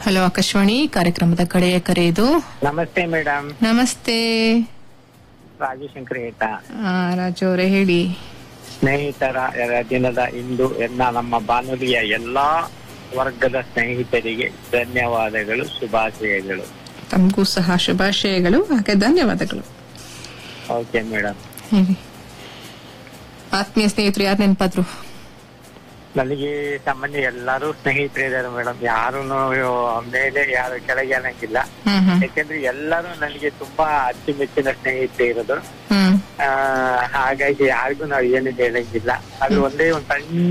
hello Akashvani ಕಾರ್ಯಕ್ರಮದ ಕಡೆಯ ಕರೆ ಇದು ನಮಸ್ತೆ ಮೇಡಮ್ ನಮಸ್ತೆ ರಾಜಶಂಕರ್ ಏಟ ಆ, ರಾಜು ಅವರೇ ಹೇಳಿ ಸ್ನೇಹಿತರ ದಿನದ ಇಂದು ಎನ್ನ ನಮ್ಮ ಬಾನುಲಿಯ ಎಲ್ಲಾ ವರ್ಗದ ಸ್ನೇಹಿತರಿಗೆ ಧನ್ಯವಾದಗಳು ಶುಭಾಶಯಗಳು ತಮಗೂ ಸಹ ಶುಭಾಶಯಗಳು ಹಾಗೆ ಧನ್ಯವಾದಗಳು ಓಕೆ ಮೇಡಮ್ ಹೇಳಿ ಆತ್ಮೀಯ ಸ್ನೇಹಿತರು ಯಾರು ನೆನಪಾದ್ರು ನನಗೆ ಸಾಮಾನ್ಯ ಎಲ್ಲರೂ ಸ್ನೇಹಿತರಿದ್ದಾರೆ ಮೇಡಮ್ ಯಾರು ಮೇಲೆ ಯಾರು ಕೆಳಗೆ ಅನ್ನಂಗಿಲ್ಲ ಹ್ಮ್ ಹ್ಮ್ ಯಾಕೆಂದ್ರೆ ಎಲ್ಲರೂ ನನಗೆ ತುಂಬಾ ಅಚ್ಚುಮೆಚ್ಚಿನ ಸ್ನೇಹಿತರು ಇರೋದು ಹ್ಮ್ ಆ, ಹಾಗಾಗಿ ಯಾರಿಗೂ ನಾವು ಏನು ಹೇಳಂಗಿಲ್ಲ ಅದು ಒಂದೇ ಒಂದು ಸಣ್ಣ